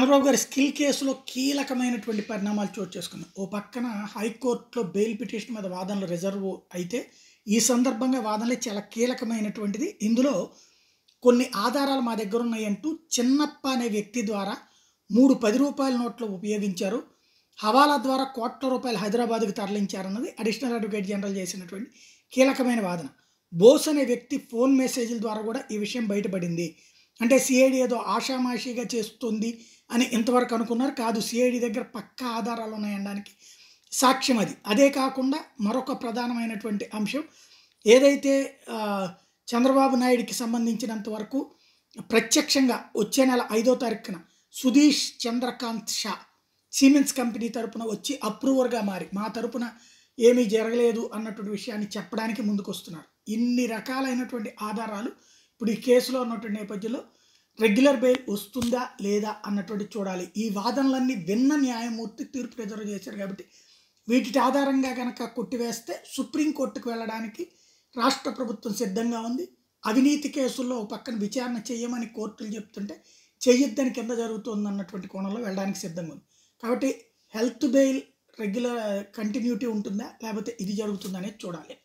చంద్రబాబు గారి స్కిల్ కేసులో కీలకమైనటువంటి పరిణామాలు చోటు చేసుకున్నాయి ఓ పక్కన హైకోర్టులో బెయిల్ పిటిషన్ మీద వాదనలు రిజర్వ్ అయితే ఈ సందర్భంగా వాదనలే చాలా కీలకమైనటువంటిది ఇందులో కొన్ని ఆధారాలు మా దగ్గర ఉన్నాయంటూ చిన్నప్ప అనే వ్యక్తి ద్వారా మూడు పది రూపాయల నోట్లు ఉపయోగించారు హవాలా ద్వారా కోట్ల రూపాయలు హైదరాబాద్కు తరలించారన్నది అడిషనల్ అడ్వకేట్ జనరల్ చేసినటువంటి కీలకమైన వాదన బోస్ అనే వ్యక్తి ఫోన్ మెసేజ్ల ద్వారా కూడా ఈ విషయం బయటపడింది అంటే సిఐడి ఏదో ఆషామాషిగా చేస్తుంది అని ఇంతవరకు అనుకున్నారు కాదు సిఐడి దగ్గర పక్కా ఆధారాలు ఉన్నాయనడానికి సాక్ష్యం అది అదే కాకుండా మరొక ప్రధానమైనటువంటి అంశం ఏదైతే ఆ, చంద్రబాబు నాయుడికి సంబంధించినంత వరకు ప్రత్యక్షంగా వచ్చే నెల ఐదో తారీఖున సుధీష్ చంద్రకాంత్ షా సిమెంట్స్ కంపెనీ తరపున వచ్చి అప్రూవర్గా మారి మా తరపున ఏమీ జరగలేదు అన్నటువంటి విషయాన్ని చెప్పడానికి ముందుకు వస్తున్నారు ఇన్ని రకాలైనటువంటి ఆధారాలు ఇప్పుడు ఈ కేసులో ఉన్నటువంటి నేపథ్యంలో రెగ్యులర్ బెయిల్ వస్తుందా లేదా అన్నటువంటి చూడాలి ఈ వాదనలన్నీ విన్న న్యాయమూర్తి తీర్పు రిజర్వ్ చేశారు కాబట్టి వీటి ఆధారంగా కనుక కొట్టివేస్తే సుప్రీంకోర్టుకు వెళ్ళడానికి రాష్ట్ర ప్రభుత్వం సిద్ధంగా ఉంది అవినీతి కేసుల్లో ఒక పక్కన విచారణ చేయమని కోర్టులు చెప్తుంటే చెయ్యొద్దని కింద జరుగుతుంది అన్నటువంటి కోణంలో వెళ్ళడానికి సిద్ధంగా ఉంది కాబట్టి హెల్త్ బెయిల్ రెగ్యులర్ కంటిన్యూటీ ఉంటుందా లేకపోతే ఇది జరుగుతుందా అనేది చూడాలి